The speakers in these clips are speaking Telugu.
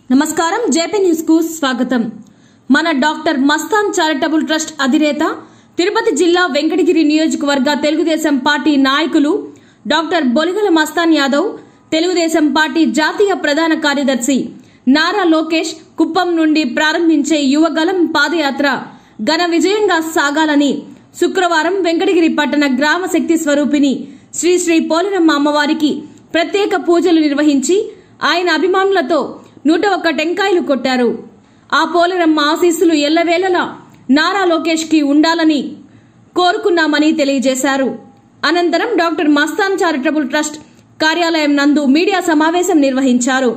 నమస్కారం జేపీ న్యూస్ కు స్వాగతం మన డాక్టర్ మస్తాన్ చారిటబుల్ ట్రస్ట్ అధినేత తిరుపతి జిల్లా వెంకటగిరి నియోజకవర్గ తెలుగుదేశం పార్టీ నాయకులు డాక్టర్ బొలిగల మస్తాన్ యాదవ్ తెలుగుదేశం పార్టీ జాతీయ ప్రధాన కార్యదర్శి నారా లోకేష్ కుప్పం నుండి ప్రారంభించే యువగలం పాదయాత్ర ఘన విజయంగా సాగాలని శుక్రవారం వెంకటగిరి పట్టణ గ్రామ శక్తి స్వరూపిణి శ్రీ శ్రీ పోలిరమ్మ అమ్మవారికి ప్రత్యేక పూజలు నిర్వహించి ఆయన అభిమానులతో నూట ఒక్క టెంకాయలు కొట్టారు ఆ పోలరమ్మ ఆశీస్సులు ఎల్లవేళలా నారా లోకేష్ కి ఉండాలని కోరుకున్నామని తెలియజేశారు అనంతరం డాక్టర్ మస్తాన్ చారిటబుల్ ట్రస్ట్ కార్యాలయం నందు మీడియా సమావేశం నిర్వహించారు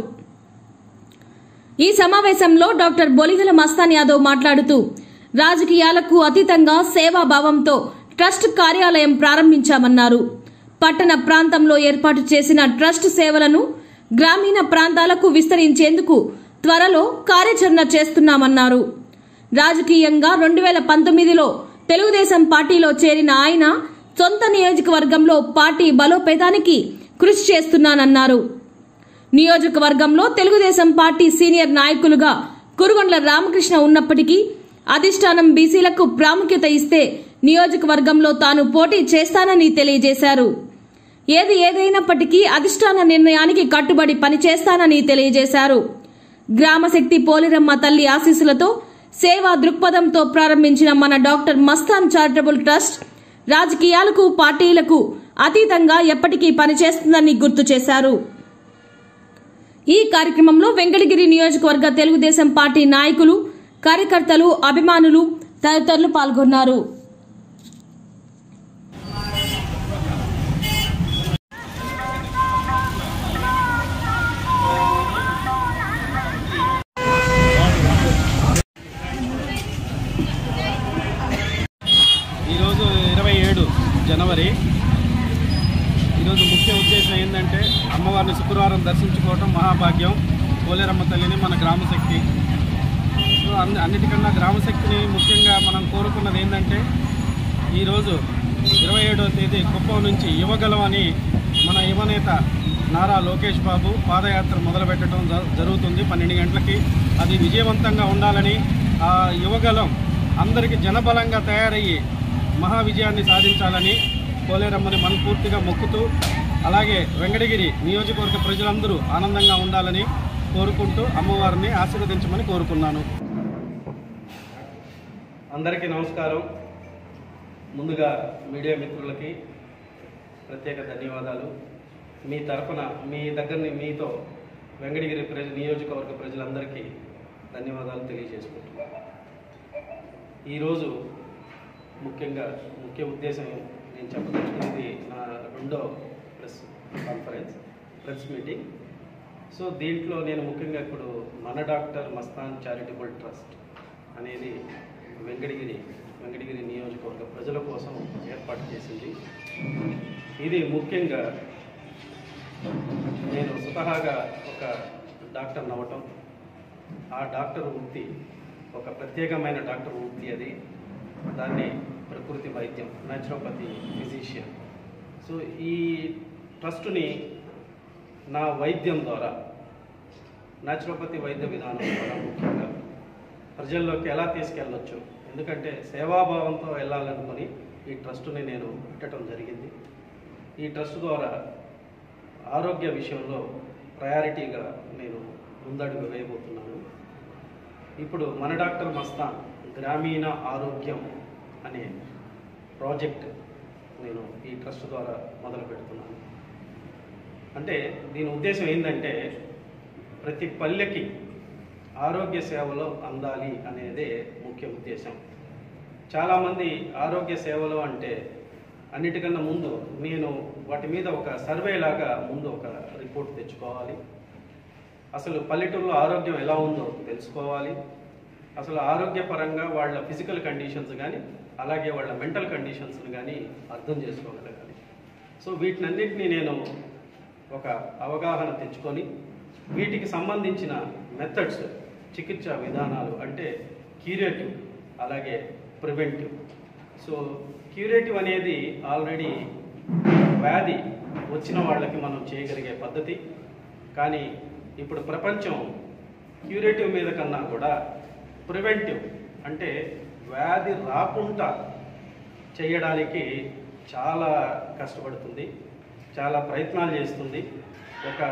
ఈ సమావేశంలో డాక్టర్ బొలిగల మస్తాన్ యాదవ్ మాట్లాడుతూ రాజకీయాలకు అతీతంగా సేవాభావంతో ట్రస్ట్ కార్యాలయం ప్రారంభించామన్నారు పట్టణ ప్రాంతంలో ఏర్పాటు చేసిన ట్రస్ట్ సేవలను గ్రామీణ ప్రాంతాలకు విస్తరించేందుకు త్వరలో కార్యాచరణ చేస్తున్నామన్నారు రాజకీయంగా రెండు వేల పంతొమ్మిదిలో తెలుగుదేశం పార్టీలో చేరిన ఆయన సొంత నియోజకవర్గంలో పార్టీ బలోపేతానికి కృషి చేస్తున్నానన్నారు నియోజకవర్గంలో తెలుగుదేశం పార్టీ సీనియర్ నాయకులుగా కురుగొండ్ల రామకృష్ణ ఉన్నప్పటికీ అధిష్టానం బీసీలకు ప్రాముఖ్యత ఇస్తే నియోజకవర్గంలో తాను పోటీ చేస్తానని తెలియజేశారు ఏది ఏదైనప్పటికీ అధిష్టాన నిర్ణయానికి కట్టుబడి పనిచేస్తానని తెలియజేశారు గ్రామశక్తి పోలిరమ్మ తల్లి ఆశీస్సులతో సేవా దృక్పథంతో ప్రారంభించిన మన డాక్టర్ మస్తాన్ చారిటబుల్ ట్రస్ట్ రాజకీయాలకు పార్టీలకు అతీతంగా ఎప్పటికీ పనిచేస్తుందని గుర్తు చేశారు ఈ కార్యక్రమంలో వెంకటగిరి నియోజకవర్గ తెలుగుదేశం పార్టీ నాయకులు కార్యకర్తలు అభిమానులు తదితరులు పాల్గొన్నారు ఈరోజు ఇరవై ఏడు జనవరి ఈరోజు ముఖ్య ఉద్దేశం ఏంటంటే అమ్మవారిని శుక్రవారం దర్శించుకోవటం మహాభాగ్యం పోలేరమ్మ తల్లిని మన గ్రామశక్తి సో అన్ని అన్నిటికన్నా గ్రామశక్తిని ముఖ్యంగా మనం కోరుకున్నది ఏంటంటే ఈరోజు ఇరవై ఏడవ తేదీ కుప్పం నుంచి యువగలం అని మన యువనేత నారా లోకేష్ బాబు పాదయాత్ర మొదలుపెట్టడం జ- జరుగుతుంది పన్నెండు గంటలకి అది విజయవంతంగా ఉండాలని ఆ యువగలం అందరికీ జనబలంగా తయారయ్యి మహా విజయాన్ని సాధించాలని పోలేరమ్మని మనపూర్తిగా మొక్కుతూ అలాగే వెంకటగిరి నియోజకవర్గ ప్రజలందరూ ఆనందంగా ఉండాలని కోరుకుంటూ అమ్మవారిని ఆశీర్వదించమని కోరుకున్నాను అందరికీ నమస్కారం ముందుగా మీడియా మిత్రులకి ప్రత్యేక ధన్యవాదాలు మీ తరఫున మీ దగ్గరని మీతో వెంకటగిరి ప్రజ నియోజకవర్గ ప్రజలందరికీ ధన్యవాదాలు తెలియజేసుకుంటున్నాను ఈరోజు ముఖ్యంగా ముఖ్య ఉద్దేశం నేను చెప్పదలుచుకున్నది నా రెండో press conference press meeting so దీంట్లో నేను ముఖ్యంగా ఇప్పుడు మన డాక్టర్ మస్తాన్ చారిటబుల్ ట్రస్ట్ అనేది వెంకటగిరి వెంకటగిరి నియోజకవర్గ ప్రజల కోసం ఏర్పాటు చేసింది ఇది ముఖ్యంగా నేను స్వతహాగా ఒక డాక్టర్ నవ్వటం ఆ డాక్టర్ వృత్తి ఒక ప్రత్యేకమైన డాక్టర్ వృత్తి అది దాన్ని ప్రకృతి వైద్యం న్యాచురోపతి ఫిజిషియన్ సో ఈ ట్రస్టుని నా వైద్యం ద్వారా న్యాచురోపతి వైద్య విధానం ద్వారా ముఖ్యంగా ప్రజల్లోకి ఎలా తీసుకెళ్ళొచ్చు ఎందుకంటే సేవాభావంతో వెళ్ళాలనుకుని ఈ ట్రస్టుని నేను పెట్టడం జరిగింది ఈ ట్రస్ట్ ద్వారా ఆరోగ్య విషయంలో ప్రయారిటీగా నేను ముందడుగు వేయబోతున్నాను ఇప్పుడు మన డాక్టర్ మస్తాన్ గ్రామీణ ఆరోగ్యం అనే ప్రాజెక్ట్ నేను ఈ ట్రస్ట్ ద్వారా మొదలు పెడుతున్నాను అంటే దీని ఉద్దేశం ఏంటంటే ప్రతి పల్లెకి ఆరోగ్య సేవలు అందాలి అనేదే ముఖ్య ఉద్దేశం చాలామంది ఆరోగ్య సేవలు అంటే అన్నిటికన్నా ముందు నేను వాటి మీద ఒక సర్వే లాగా ముందు ఒక రిపోర్ట్ తెచ్చుకోవాలి అసలు పల్లెటూరులో ఆరోగ్యం ఎలా ఉందో తెలుసుకోవాలి అసలు ఆరోగ్యపరంగా వాళ్ళ ఫిజికల్ కండిషన్స్ కానీ అలాగే వాళ్ళ మెంటల్ కండిషన్స్ని కానీ అర్థం చేసుకోగలగాలి సో వీటినన్నింటినీ నేను ఒక అవగాహన తెచ్చుకొని వీటికి సంబంధించిన మెథడ్స్ చికిత్సా విధానాలు అంటే క్యూరేటివ్ అలాగే ప్రివెంటివ్ సో క్యూరేటివ్ అనేది ఆల్రెడీ వ్యాధి వచ్చిన వాళ్ళకి మనం చేయగలిగే పద్ధతి కానీ ఇప్పుడు ప్రపంచం క్యూరేటివ్ మీద కన్నా కూడా ప్రివెంటివ్ అంటే వ్యాధి రాకుండా చేయడానికి చాలా కష్టపడుతుంది చాలా ప్రయత్నాలు చేస్తుంది ఒక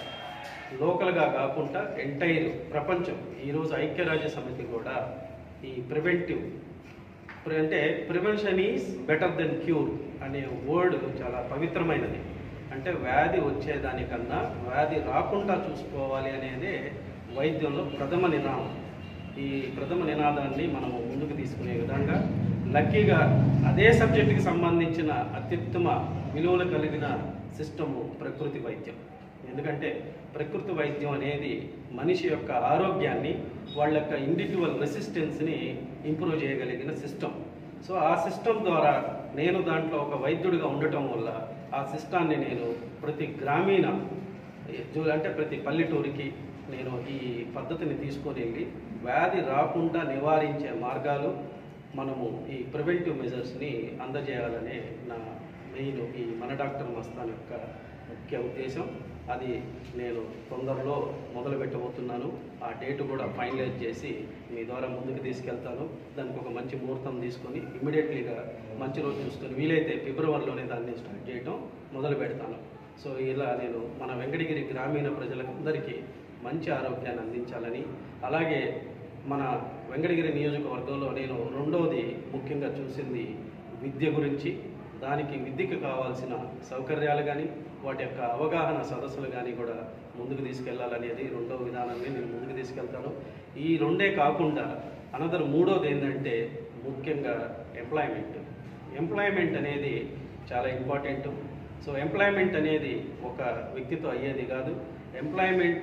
లోకల్గా కాకుండా ఎంటైర్ ప్రపంచం ఈరోజు ఐక్యరాజ్య సమితి కూడా ఈ ప్రివెంటివ్ అంటే prevention is better than cure అనే వర్డ్ చాలా పవిత్రమైనది అంటే వ్యాధి వచ్చేదానికన్నా వ్యాధి రాకుండా చూసుకోవాలి అనేదే వైద్యంలో ప్రథమ నినాదం ఈ ప్రథమ నినాదాన్ని మనము ముందుకు తీసుకునే విధంగా లక్కీగా అదే సబ్జెక్టుకి సంబంధించిన అత్యుత్తమ విలువలు కలిగిన సిస్టము ప్రకృతి వైద్యం ఎందుకంటే ప్రకృతి వైద్యం అనేది మనిషి యొక్క ఆరోగ్యాన్ని వాళ్ళ యొక్క ఇండివిజువల్ రెసిస్టెన్స్ని ఇంప్రూవ్ చేయగలిగిన సిస్టమ్ సో ఆ సిస్టమ్ ద్వారా నేను దాంట్లో ఒక వైద్యుడిగా ఉండటం వల్ల ఆ సిస్టాన్ని నేను ప్రతి గ్రామీణ జూ- అంటే ప్రతి పల్లెటూరికి నేను ఈ పద్ధతిని తీసుకొని వెళ్ళి వ్యాధి రాకుండా నివారించే మార్గాలు మనము ఈ ప్రివెంటివ్ మెజర్స్ని అందజేయాలనే నా మెయిన్ ఈ మన డాక్టర్ మస్తాన్ యొక్క ముఖ్య ఉద్దేశం అది నేను తొందరలో మొదలు పెట్టబోతున్నాను ఆ డేట్ కూడా ఫైనలైజ్ చేసి మీ ద్వారా ముందుకు తీసుకెళ్తాను దానికి ఒక మంచి ముహూర్తం తీసుకొని ఇమీడియట్లీగా మంచి రోజు చూసుకొని వీలైతే ఫిబ్రవరిలోనే దాన్ని స్టార్ట్ చేయటం మొదలు పెడతాను సో ఇలా నేను మన వెంకటగిరి గ్రామీణ ప్రజలందరికీ మంచి ఆరోగ్యాన్ని అందించాలని అలాగే మన వెంకటగిరి నియోజకవర్గంలో నేను రెండవది ముఖ్యంగా చూసింది విద్య గురించి దానికి విద్యకు కావాల్సిన సౌకర్యాలు కానీ వాటి యొక్క అవగాహన సదస్సులు కానీ కూడా ముందుకు తీసుకెళ్లాలనేది రెండవ విధానాన్ని నేను ముందుకు తీసుకెళ్తాను ఈ రెండే కాకుండా అనదర్ మూడోది ఏంటంటే ముఖ్యంగా ఎంప్లాయ్మెంట్ ఎంప్లాయ్మెంట్ అనేది చాలా ఇంపార్టెంట్ సో ఎంప్లాయ్మెంట్ అనేది ఒక వ్యక్తితో అయ్యేది కాదు ఎంప్లాయ్మెంట్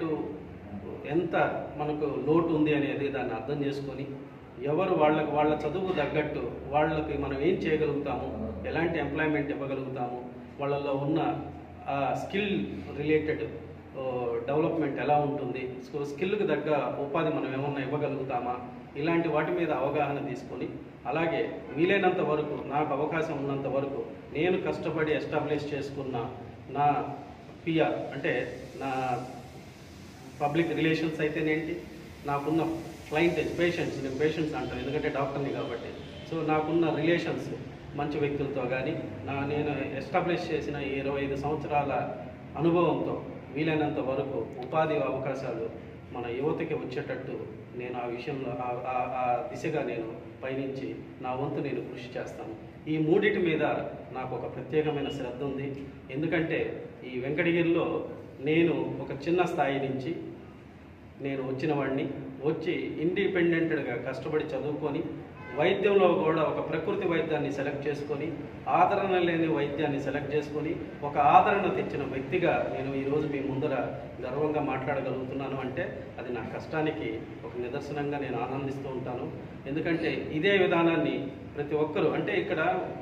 ఎంత మనకు లోటు ఉంది అనేది దాన్ని అర్థం చేసుకొని ఎవరు వాళ్ళకి వాళ్ళ చదువు తగ్గట్టు వాళ్ళకి మనం ఏం చేయగలుగుతాము ఎలాంటి ఎంప్లాయ్మెంట్ ఇవ్వగలుగుతాము వాళ్ళలో ఉన్న ఆ స్కిల్ రిలేటెడ్ డెవలప్మెంట్ ఎలా ఉంటుంది సో స్కిల్కి తగ్గ ఉపాధి మనం ఏమన్నా ఇవ్వగలుగుతామా ఇలాంటి వాటి మీద అవగాహన తీసుకొని అలాగే వీలైనంత వరకు నాకు అవకాశం ఉన్నంత వరకు నేను కష్టపడి ఎస్టాబ్లిష్ చేసుకున్న నా పిఆర్ అంటే నా పబ్లిక్ రిలేషన్స్ అయితేనేంటి నాకున్న క్లయింటేజ్ పేషెంట్స్ నేను పేషెంట్స్ అంటాను ఎందుకంటే డాక్టర్ని కాబట్టి సో నాకున్న రిలేషన్స్ మంచి వ్యక్తులతో కానీ నా నేను ఎస్టాబ్లిష్ చేసిన ఈ ఇరవై ఐదు సంవత్సరాల అనుభవంతో వీలైనంత వరకు ఉపాధి అవకాశాలు మన యువతకి వచ్చేటట్టు నేను ఆ విషయంలో ఆ- ఆ- ఆ దిశగా నేను పయనించి నా వంతు నేను కృషి చేస్తాను ఈ మూడిటి మీద నాకు ఒక ప్రత్యేకమైన శ్రద్ధ ఉంది ఎందుకంటే ఈ వెంకటగిరిలో నేను ఒక చిన్న స్థాయి నుంచి నేను వచ్చిన వాడిని వచ్చి ఇండిపెండెంట్గా కష్టపడి చదువుకొని వైద్యంలో కూడా ఒక ప్రకృతి వైద్యాన్ని సెలెక్ట్ చేసుకొని ఆదరణ లేని వైద్యాన్ని సెలెక్ట్ చేసుకొని ఒక ఆదరణ తెచ్చిన వ్యక్తిగా నేను ఈరోజు మీ ముందర గర్వంగా మాట్లాడగలుగుతున్నాను అంటే అది నా కష్టానికి ఒక నిదర్శనంగా నేను ఆనందిస్తూ ఉంటాను ఎందుకంటే ఇదే విధానాన్ని ప్రతి ఒక్కరూ అంటే ఇక్కడ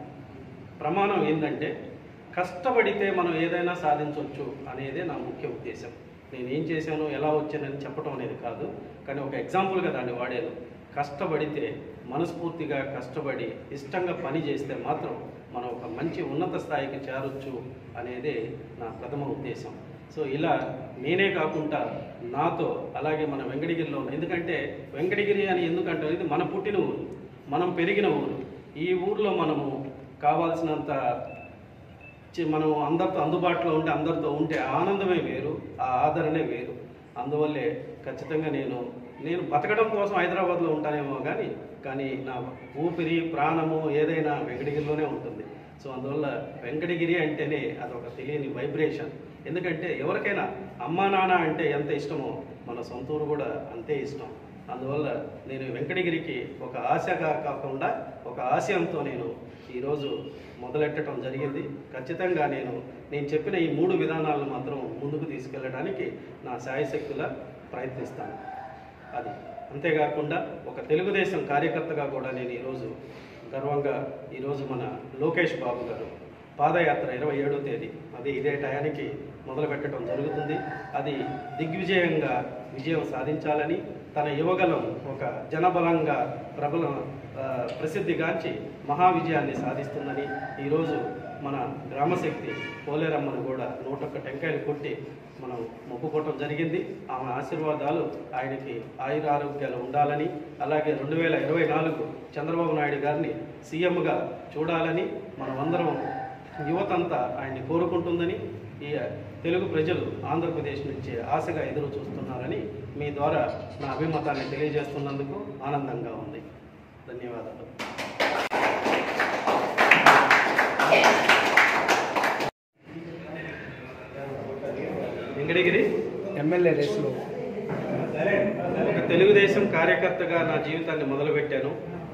ప్రమాణం ఏంటంటే కష్టపడితే మనం ఏదైనా సాధించవచ్చు అనేదే నా ముఖ్య ఉద్దేశం నేను ఏం చేశాను ఎలా వచ్చానని చెప్పడం అనేది కాదు కానీ ఒక ఎగ్జాంపుల్గా దాన్ని వాడాను కష్టపడితే మనస్ఫూర్తిగా కష్టపడి ఇష్టంగా పని చేస్తే మాత్రం మనం ఒక మంచి ఉన్నత స్థాయికి చేరొచ్చు అనేదే నా ప్రథమ ఉద్దేశం సో ఇలా నేనే కాకుండా నాతో అలాగే మన వెంకటగిరిలో ఉన్న ఎందుకంటే వెంకటగిరి అని ఎందుకంటే ఇది మన పుట్టిన ఊరు మనం పెరిగిన ఊరు ఈ ఊర్లో మనము కావాల్సినంత చి- మనం అందరితో అందుబాటులో ఉంటే అందరితో ఉంటే ఆనందమే వేరు ఆ ఆదరణే వేరు అందువల్లే ఖచ్చితంగా నేను నేను బతకడం కోసం హైదరాబాద్లో ఉంటానేమో కానీ కానీ నా ఊపిరి ప్రాణము ఏదైనా వెంకటగిరిలోనే ఉంటుంది సో అందువల్ల వెంకటగిరి అంటేనే అదొక తెలియని వైబ్రేషన్ ఎందుకంటే ఎవరికైనా అమ్మా నాన్న అంటే ఎంత ఇష్టమో మన సొంత ఊరు కూడా అంతే ఇష్టం అందువల్ల నేను వెంకటగిరికి ఒక ఆశగా కాకుండా ఒక ఆశయంతో నేను ఈరోజు మొదలెట్టడం జరిగింది ఖచ్చితంగా నేను నేను చెప్పిన ఈ మూడు విధానాలను మాత్రం ముందుకు తీసుకెళ్ళడానికి నా శాయశక్తులా ప్రయత్నిస్తాను అది అంతేకాకుండా ఒక తెలుగుదేశం కార్యకర్తగా కూడా నేను ఈరోజు గర్వంగా ఈరోజు మన లోకేష్ బాబు గారు పాదయాత్ర ఇరవై ఏడో తేదీ అది ఇదే టయానికి మొదలు పెట్టడం జరుగుతుంది అది దిగ్విజయంగా విజయం సాధించాలని తన యువగలం ఒక జనబలంగా ప్రబల ఆ, ప్రసిద్ధిగాంచి మహా విజయాన్ని సాధిస్తుందని ఈరోజు మన గ్రామశక్తి పోలేరమ్మను కూడా నూటొక్క టెంకాయలు కొట్టి మనం మొక్కుకోవటం జరిగింది ఆమె ఆశీర్వాదాలు ఆయనకి ఆయుర ఆరోగ్యాలు ఉండాలని అలాగే రెండు వేల ఇరవై నాలుగు చంద్రబాబు నాయుడు గారిని సీఎంగా చూడాలని మనమందరం యువతంతా ఆయన్ని కోరుకుంటుందని ఈ తెలుగు ప్రజలు ఆంధ్రప్రదేశ్ నుంచి ఆశగా ఎదురు చూస్తున్నారని మీ ద్వారా నా అభిమతాన్ని తెలియజేస్తున్నందుకు ఆనందంగా ఉంది ధన్యవాదాలు వెంకటగిరి ఎమ్మెల్యే రేసులో ఒక తెలుగుదేశం కార్యకర్తగా నా జీవితాన్ని మొదలుపెట్టాను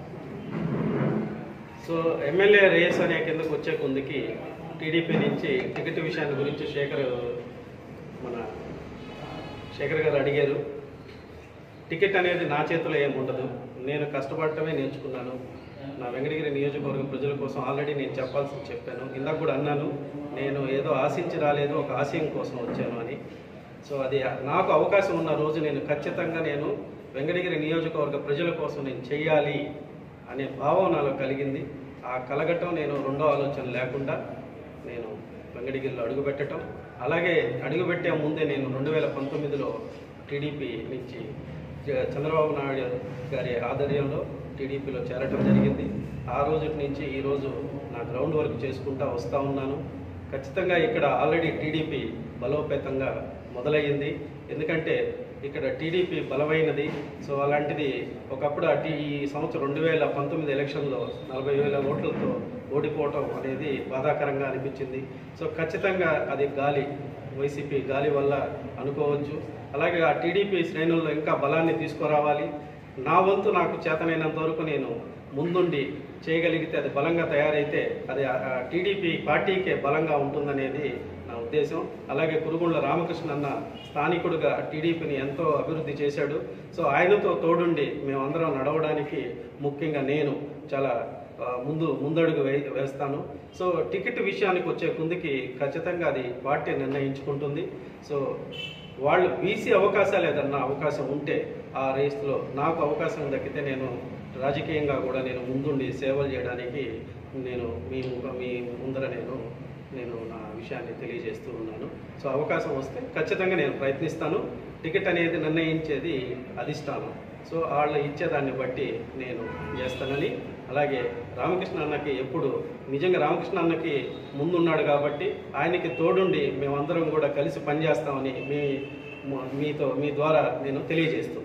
సో ఎమ్మెల్యే రేస్ అనే కిందకు వచ్చే కొందికి టీడీపీ నుంచి టికెట్ విషయాన్ని గురించి శేఖర్ మన శేఖర్ గారు అడిగారు టికెట్ అనేది నా చేతిలో ఏమి ఉండదు నేను కష్టపడటమే నేర్చుకున్నాను నా వెంకటగిరి నియోజకవర్గం ప్రజల కోసం ఆల్రెడీ నేను చెప్పాల్సింది చెప్పాను ఇందాక కూడా అన్నాను నేను ఏదో ఆశించి రాలేదు ఒక ఆశయం కోసం వచ్చాను అని సో అది నాకు అవకాశం ఉన్న రోజు నేను ఖచ్చితంగా నేను వెంకటగిరి నియోజకవర్గ ప్రజల కోసం నేను చెయ్యాలి అనే భావం నాలో కలిగింది ఆ కలగటం నేను రెండో ఆలోచన లేకుండా నేను వెంకటగిరిలో అడుగుపెట్టడం అలాగే అడుగుపెట్టే ముందే నేను రెండు వేల పంతొమ్మిదిలో టీడీపీ నుంచి జ- చంద్రబాబు నాయుడు గారి ఆధ్వర్యంలో టీడీపీలో చేరటం జరిగింది ఆ రోజు నుంచి ఈ రోజు నా గ్రౌండ్ వర్క్ చేసుకుంటా వస్తూ ఉన్నాను ఖచ్చితంగా ఇక్కడ ఆల్రెడీ టీడీపీ బలోపేతంగా మొదలయ్యింది ఎందుకంటే ఇక్కడ టీడీపీ బలమైనది సో అలాంటిది ఒకప్పుడు ఆ టీ ఈ సంవత్సరం రెండు వేల పంతొమ్మిది ఎలక్షన్లో నలభై వేల ఓట్లతో ఓడిపోవటం అనేది బాధాకరంగా అనిపించింది సో ఖచ్చితంగా అది గాలి వైసీపీ గాలి వల్ల అనుకోవచ్చు అలాగే ఆ టీడీపీ శ్రేణుల్లో ఇంకా బలాన్ని తీసుకురావాలి నా వంతు నాకు చేతనైనంత వరకు నేను ముందుండి చేయగలిగితే అది బలంగా తయారైతే అది ఆ- ఆ టీడీపీ పార్టీకే బలంగా ఉంటుందనేది నా ఉద్దేశం అలాగే కురుగుండ్ల రామకృష్ణ అన్న స్థానికుడుగా టీడీపీని ఎంతో అభివృద్ధి చేశాడు సో ఆయనతో తోడుండి మేమందరం నడవడానికి ముఖ్యంగా నేను చాలా ఆ, ముందు ముందడుగు వే వేస్తాను సో టికెట్ విషయానికి వచ్చే కుందికి ఖచ్చితంగా అది పార్టీ నిర్ణయించుకుంటుంది సో వాళ్ళు బీసీ అవకాశాలు ఏదన్నా అవకాశం ఉంటే ఆ రేస్లో నాకు అవకాశం దక్కితే నేను రాజకీయంగా కూడా నేను ముందుండి సేవలు చేయడానికి నేను మీ ముఖ- మీ ముందర నేను నేను నా విషయాన్ని తెలియజేస్తూ ఉన్నాను సో అవకాశం వస్తే ఖచ్చితంగా నేను ప్రయత్నిస్తాను టికెట్ అనేది నిర్ణయించేది అధిష్టానం సో వాళ్ళు ఇచ్చేదాన్ని బట్టి నేను చేస్తానని అలాగే రామకృష్ణ అన్నకి ఎప్పుడు నిజంగా రామకృష్ణ అన్నకి ముందున్నాడు కాబట్టి ఆయనకి తోడుండి మేమందరం కూడా కలిసి పనిచేస్తామని మీ మీతో మీ ద్వారా నేను తెలియజేస్తున్నాను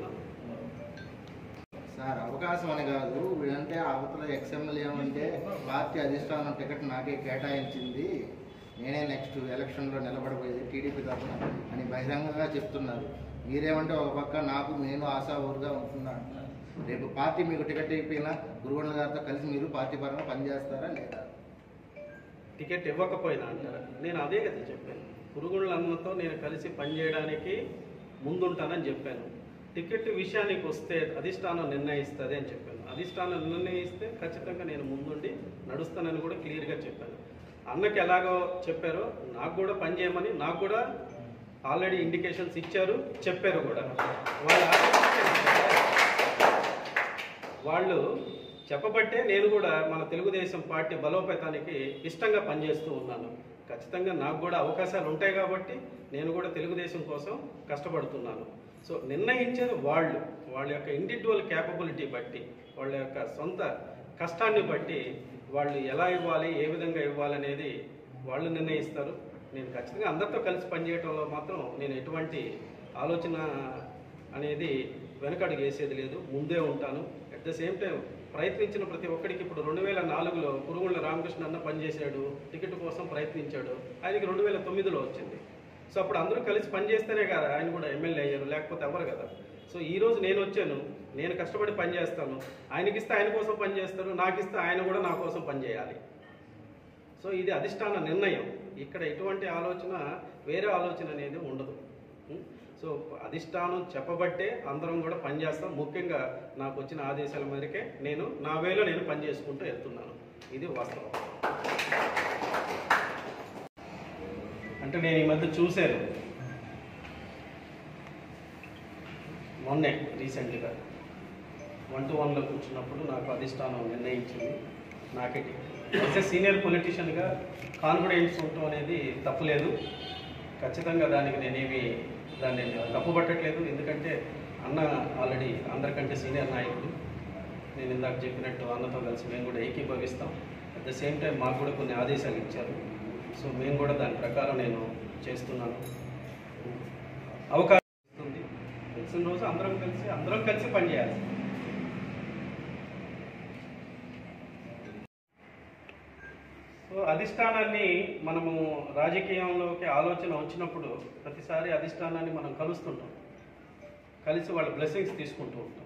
సార్ అవకాశం అని కాదు వీడంటే అవతల ఎక్స్ఎమ్మెల్యే ఏమంటే పార్టీ అధిష్టానం టికెట్ నాకే కేటాయించింది నేనే నెక్స్ట్ ఎలక్షన్లో నిలబడబోయేది టీడీపీ తరఫున అని బహిరంగంగా చెప్తున్నారు మీరేమంటే ఒక పక్క నాకు నేను ఆశావూరుగా ఉంటున్నా అంటున్నారు రేపు పార్టీ మీకు టికెట్ అయిపోయినా గురువండ్ల గారితో కలిసి మీరు పార్టీ పరంగా పనిచేస్తారా లేదా టికెట్ ఇవ్వకపోయినా అంటారా నేను అదే కదా చెప్పాను పురుగుళ్ళ అన్నతో నేను కలిసి పనిచేయడానికి ముందుంటానని చెప్పాను టికెట్ విషయానికి వస్తే అధిష్టానం నిర్ణయిస్తుంది అని చెప్పాను అధిష్టానం నిర్ణయిస్తే ఖచ్చితంగా నేను ముందుండి నడుస్తానని కూడా క్లియర్గా చెప్పాను అన్నకి ఎలాగో చెప్పారో నాకు కూడా పని చేయమని నాకు కూడా ఆల్రెడీ ఇండికేషన్స్ ఇచ్చారు చెప్పారు కూడా వాళ్ళ వాళ్ళు చెప్పబట్టే నేను కూడా మన తెలుగుదేశం పార్టీ బలోపేతానికి ఇష్టంగా పనిచేస్తూ ఉన్నాను ఖచ్చితంగా నాకు కూడా అవకాశాలు ఉంటాయి కాబట్టి నేను కూడా తెలుగుదేశం కోసం కష్టపడుతున్నాను సో నిర్ణయించేది వాళ్ళు వాళ్ళ యొక్క ఇండివిజువల్ క్యాపబిలిటీ బట్టి వాళ్ళ యొక్క సొంత కష్టాన్ని బట్టి వాళ్ళు ఎలా ఇవ్వాలి ఏ విధంగా ఇవ్వాలి అనేది వాళ్ళు నిర్ణయిస్తారు నేను ఖచ్చితంగా అందరితో కలిసి పనిచేయడంలో మాత్రం నేను ఎటువంటి ఆలోచన అనేది వెనకడుగు వేసేది లేదు ముందే ఉంటాను అట్ ద సేమ్ టైం ప్రయత్నించిన ప్రతి ఒక్కడికి ఇప్పుడు రెండు వేల నాలుగులో కురుగుళ్ళ రామకృష్ణ అన్న పనిచేశాడు టికెట్ కోసం ప్రయత్నించాడు ఆయనకి రెండు వేల తొమ్మిదిలో వచ్చింది సో అప్పుడు అందరూ కలిసి పనిచేస్తేనే కదా ఆయన కూడా ఎమ్మెల్యే అయ్యారు లేకపోతే ఎవరు కదా సో ఈ రోజు నేను వచ్చాను నేను కష్టపడి పనిచేస్తాను ఆయనకి ఇస్తే ఆయన కోసం పనిచేస్తారు నాకు ఇస్తే ఆయన కూడా నా కోసం పనిచేయాలి సో ఇది అధిష్టాన నిర్ణయం ఇక్కడ ఎటువంటి ఆలోచన వేరే ఆలోచన అనేది ఉండదు ఉం? సో అధిష్టానం చెప్పబట్టే అందరం కూడా పనిచేస్తాం ముఖ్యంగా నాకు వచ్చిన ఆదేశాల మేరకే నేను నా వేలో నేను పనిచేసుకుంటూ వెళ్తున్నాను ఇది వాస్తవం అంటే నేను ఈ మధ్య చూశాను మొన్నే రీసెంట్గా వన్ టు వన్లో కూర్చున్నప్పుడు నాకు అధిష్టానం నిర్ణయించింది నాకే టికెట్ యాజ్ ఎ సీనియర్ పొలిటీషియన్గా కాన్ఫిడెన్స్ ఉండటం అనేది తప్పులేదు ఖచ్చితంగా దానికి నేనేమి దాన్ని తప్పు పట్టట్లేదు ఎందుకంటే అన్న ఆల్రెడీ అందరికంటే సీనియర్ నాయకుడు నేను ఇందాక చెప్పినట్టు అన్నతో కలిసి మేము కూడా ఏకీభవిస్తాం అట్ ద సేమ్ టైం మాకు కూడా కొన్ని ఆదేశాలు ఇచ్చారు సో మేము కూడా దాని ప్రకారం నేను చేస్తున్నాను అవకాశం ఇస్తుంది తెలిసిన రోజు అందరం కలిసి అందరం కలిసి పనిచేయాలి సో అధిష్టానాన్ని మనము రాజకీయంలోకి ఆలోచన వచ్చినప్పుడు ప్రతిసారి అధిష్టానాన్ని మనం కలుస్తుంటాం కలిసి వాళ్ళ బ్లెస్సింగ్స్ తీసుకుంటూ ఉంటాం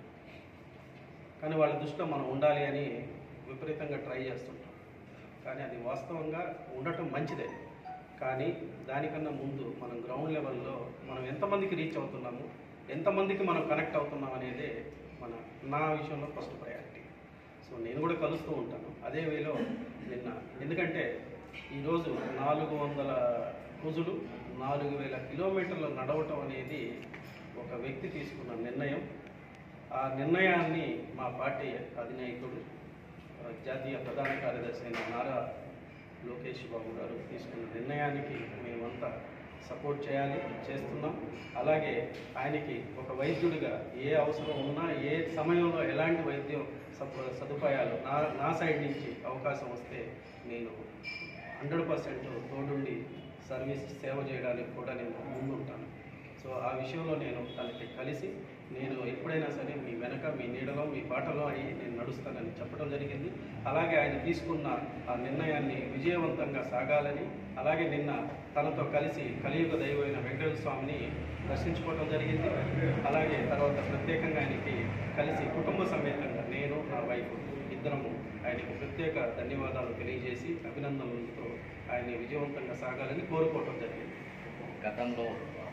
కానీ వాళ్ళ దృష్టిలో మనం ఉండాలి అని విపరీతంగా ట్రై చేస్తుంటాం కానీ అది వాస్తవంగా ఉండటం మంచిదే కానీ దానికన్నా ముందు మనం గ్రౌండ్ లెవెల్లో మనం ఎంతమందికి రీచ్ అవుతున్నాము ఎంతమందికి మనం కనెక్ట్ అవుతున్నాం అనేది మన నా విషయంలో ఫస్ట్ ప్రయారిటీ సో నేను కూడా కలుస్తూ ఉంటాను అదే వేలో నిన్న ఎందుకంటే ఈరోజు నాలుగు వందల రోజులు నాలుగు వేల కిలోమీటర్లు నడవటం అనేది ఒక వ్యక్తి తీసుకున్న నిర్ణయం ఆ నిర్ణయాన్ని మా పార్టీ అధినాయకుడు ఆ, జాతీయ ప్రధాన కార్యదర్శి అయిన నారా లోకేష్ బాబు గారు తీసుకున్న నిర్ణయానికి మేమంతా సపోర్ట్ చేయాలి చేస్తున్నాం అలాగే ఆయనకి ఒక వైద్యుడిగా ఏ అవసరం ఉన్నా ఏ సమయంలో ఎలాంటి వైద్యం సప- సదుపాయాలు నా నా సైడ్ నుంచి అవకాశం వస్తే నేను హండ్రెడ్ పర్సెంట్ తోడుండి సర్వీస్ సేవ చేయడానికి కూడా నేను ముందుంటాను సో ఆ విషయంలో నేను తనకి కలిసి నేను ఎప్పుడైనా సరే మీ వెనక మీ నీడలో మీ బాటలో అయి నేను నడుస్తానని చెప్పడం జరిగింది అలాగే ఆయన తీసుకున్న ఆ నిర్ణయాన్ని విజయవంతంగా సాగాలని అలాగే నిన్న తనతో కలిసి కలియుగ దైవమైన వెంకటేశ్వర స్వామిని దర్శించుకోవడం జరిగింది అలాగే తర్వాత ప్రత్యేకంగా ఆయనకి కలిసి కుటుంబ సమేతంగా నేను నా వైఫ్ ఇద్దరము ఆయనకి ప్రత్యేక ధన్యవాదాలు తెలియజేసి అభినందనలతో ఆయన్ని విజయవంతంగా సాగాలని కోరుకోవడం జరిగింది గతంలో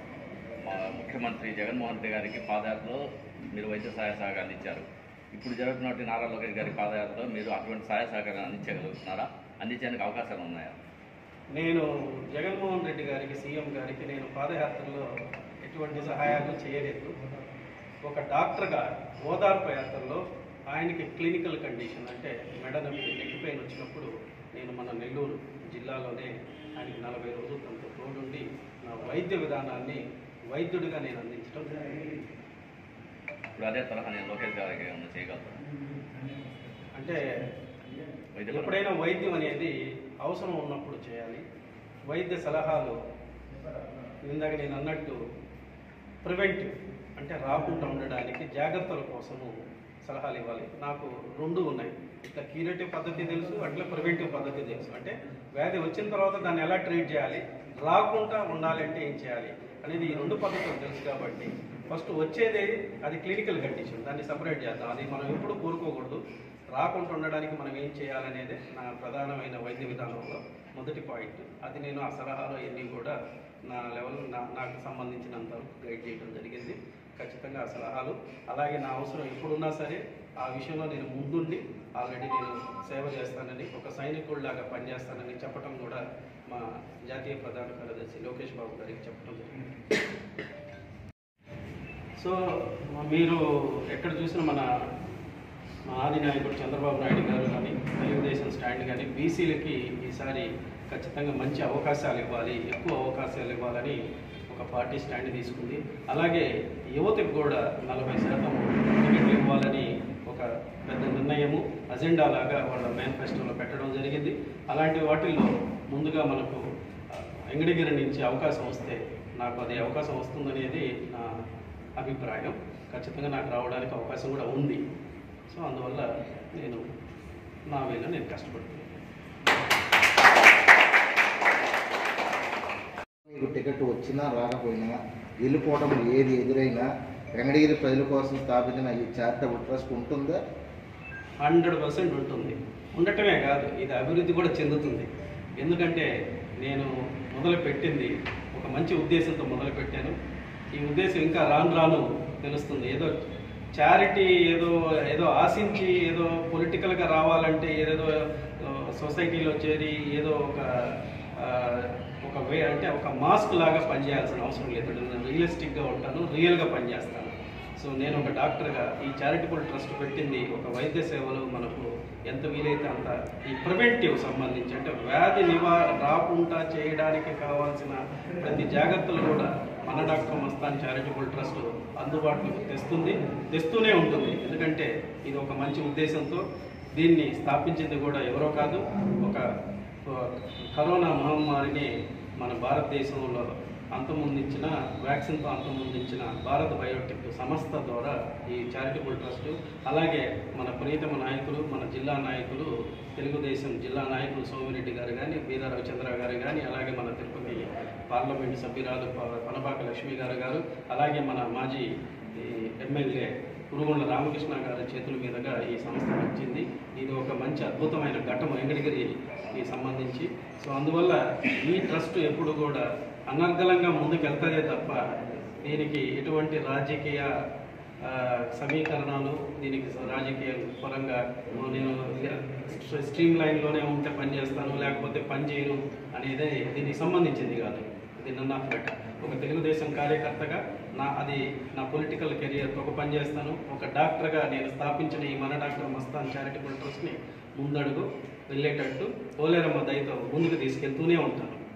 మా ముఖ్యమంత్రి జగన్మోహన్ రెడ్డి గారికి పాదయాత్రలో మీరు వైద్య సహాయ సహకారం అందించారు ఇప్పుడు జరుగుతున్నటువంటి నారా లోకేష్ గారి పాదయాత్రలో మీరు అటువంటి సహాయ సహకారం అందించగలుగుతున్నారా అందించేందుకు అవకాశాలు ఉన్నాయా నేను జగన్మోహన్ రెడ్డి గారికి సీఎం గారికి నేను పాదయాత్రలో ఎటువంటి సహాయాలు చేయలేదు ఒక డాక్టర్గా ఓదార్పు యాత్రలో ఆయనకి క్లినికల్ కండిషన్ అంటే మెడ నొప్పి నెక్ పెయిన్ వచ్చినప్పుడు నేను మన నెల్లూరు జిల్లాలోనే ఆయనకి నలభై రోజులు తనతో తోడుండి నా వైద్య విధానాన్ని వైద్యుడిగా నేను అందించడం జరిగింది ఇప్పుడు అదే తరహా నేను లోకేష్ గారికి ఏమన్నా చేయగలుగుతాను అంటే వైద్య ఎప్పుడైనా వైద్యం అనేది అవసరం ఉన్నప్పుడు చేయాలి వైద్య సలహాలు ఇందాక నేను అన్నట్టు ప్రివెంటివ్ అంటే రాకుండా ఉండడానికి జాగ్రత్తల కోసము సలహాలు ఇవ్వాలి నాకు రెండు ఉన్నాయి ఇట్లా క్యూరేటివ్ పద్ధతి తెలుసు అట్లా ప్రివెంటివ్ పద్ధతి తెలుసు అంటే వ్యాధి వచ్చిన తర్వాత దాన్ని ఎలా ట్రీట్ చేయాలి రాకుండా ఉండాలంటే ఏం చేయాలి అనేది ఈ రెండు పద్ధతులు తెలుసు కాబట్టి ఫస్ట్ వచ్చేది అది క్లినికల్ కండిషన్ దాన్ని సపరేట్ చేద్దాం అది మనం ఎప్పుడు కోరుకోకూడదు రాకుండా ఉండడానికి మనం ఏం చేయాలనేది నా ప్రధానమైన వైద్య విధానంలో మొదటి పాయింట్ అది నేను ఆ సలహాలు ఇవన్నీ కూడా నా లెవెల్ నా నాకు సంబంధించినంత వరకు గైడ్ చేయడం జరిగింది ఖచ్చితంగా ఆ సలహాలు అలాగే నా అవసరం ఎప్పుడున్నా సరే ఆ విషయంలో నేను ముందుండి ఆల్రెడీ నేను సేవ చేస్తానని ఒక సైనికుడిలాగా పనిచేస్తానని చెప్పడం కూడా మా జాతీయ ప్రధాన కార్యదర్శి లోకేష్ బాబు గారికి చెప్పడం జరిగింది సో మీరు ఎక్కడ చూసినా మన మా ఆది నాయకుడు చంద్రబాబు నాయుడు గారు కానీ తెలుగుదేశం స్టాండ్ కానీ బీసీలకి ఈసారి ఖచ్చితంగా మంచి అవకాశాలు ఇవ్వాలి ఎక్కువ అవకాశాలు ఇవ్వాలని ఒక పార్టీ స్టాండ్ తీసుకుంది అలాగే యువతకు కూడా నలభై శాతం టికెట్లు ఇవ్వాలని ఒక పెద్ద నిర్ణయము అజెండా లాగా వాళ్ళ మేనిఫెస్టోలో పెట్టడం జరిగింది అలాంటి వాటిల్లో ముందుగా మనకు ఆ, వెంకటగిరి నుంచి అవకాశం వస్తే నాకు అది అవకాశం వస్తుందనేది నా అభిప్రాయం ఖచ్చితంగా నాకు రావడానికి అవకాశం కూడా ఉంది సో అందువల్ల నేను నా వేళ నేను కష్టపడుతున్నాను మీకు టికెట్ వచ్చినా రాకపోయినా వెళ్ళిపోవడం ఏది ఎదురైనా వెంకటగిరి ప్రజల కోసం స్థాపించిన ఈ చారిటబుల్ ట్రస్ట్ ఉంటుందా హండ్రెడ్ పర్సెంట్ ఉంటుంది ఉండటమే కాదు ఇది అభివృద్ధి కూడా చెందుతుంది ఎందుకంటే నేను మొదలు పెట్టింది ఒక మంచి ఉద్దేశంతో మొదలు పెట్టాను ఈ ఉద్దేశం ఇంకా రాను రాను తెలుస్తుంది ఏదో చారిటీ ఏదో ఏదో ఆశించి ఏదో పొలిటికల్గా రావాలంటే ఏదేదో ఆ, సొసైటీలో చేరి ఏదో ఒక ఆ, ఒక వే అంటే ఒక మాస్క్ లాగా పనిచేయాల్సిన అవసరం లేదు నేను రియలిస్టిక్గా ఉంటాను రియల్గా పనిచేస్తాను సో నేను ఒక డాక్టర్గా ఈ చారిటబుల్ ట్రస్ట్ పెట్టింది ఒక వైద్య సేవలు మనకు ఎంత వీలైతే అంత ఈ ప్రివెంటివ్ సంబంధించి అంటే వ్యాధి నివారణ రాకుండా చేయడానికి కావాల్సిన ప్రతి జాగ్రత్తలు కూడా మన డాక్టర్ మస్తాన్ చారిటబుల్ ట్రస్ట్ అందుబాటులోకి తెస్తుంది తెస్తూనే ఉంటుంది ఎందుకంటే ఇది ఒక మంచి ఉద్దేశంతో దీన్ని స్థాపించింది కూడా ఎవరో కాదు ఒక కరోనా మహమ్మారిని మన భారతదేశంలో అంతమొందించిన వ్యాక్సిన్తో అంతమొందించిన భారత్ బయోటెక్ సంస్థ ద్వారా ఈ చారిటబుల్ ట్రస్ట్ అలాగే మన ప్రియతమ నాయకులు మన జిల్లా నాయకులు తెలుగుదేశం జిల్లా నాయకులు సోమిరెడ్డి గారు కానీ బీద రవిచంద్ర గారు కానీ అలాగే మన తిరుపతి పార్లమెంటు సభ్యురాలు ప- పనపాక లక్ష్మి గారు గారు అలాగే మన మాజీ ఈ ఎమ్మెల్యే కురుగొండ రామకృష్ణ గారి చేతుల మీదుగా ఈ సంస్థ వచ్చింది ఇది ఒక మంచి అద్భుతమైన ఘట్టం వెంకటగిరికి సంబంధించి సో అందువల్ల ఈ ట్రస్ట్ ఎప్పుడు కూడా అనర్గళంగా ముందుకు వెళ్తాదే తప్ప దీనికి ఎటువంటి రాజకీయ ఆ, సమీకరణాలు దీనికి రాజకీయ పరంగా నేను స్ట్రీమ్ లైన్లోనే ఉంటే పని చేస్తాను లేకపోతే పని చేయను అనేది దీనికి సంబంధించింది కాదు ఇది నన్ ఆఫ్ దట్ ఒక తెలుగుదేశం కార్యకర్తగా నా అది నా పొలిటికల్ కెరియర్ ఒక పని చేస్తాను ఒక డాక్టర్గా నేను స్థాపించిన ఈ మన డాక్టర్ మస్తాన్ చారిటబుల్ ట్రస్ట్ని ముందడుగు వెళ్ళేటట్టు పోలేరమ్మ దయతో ముందుకు తీసుకెళ్తూనే ఉంటాను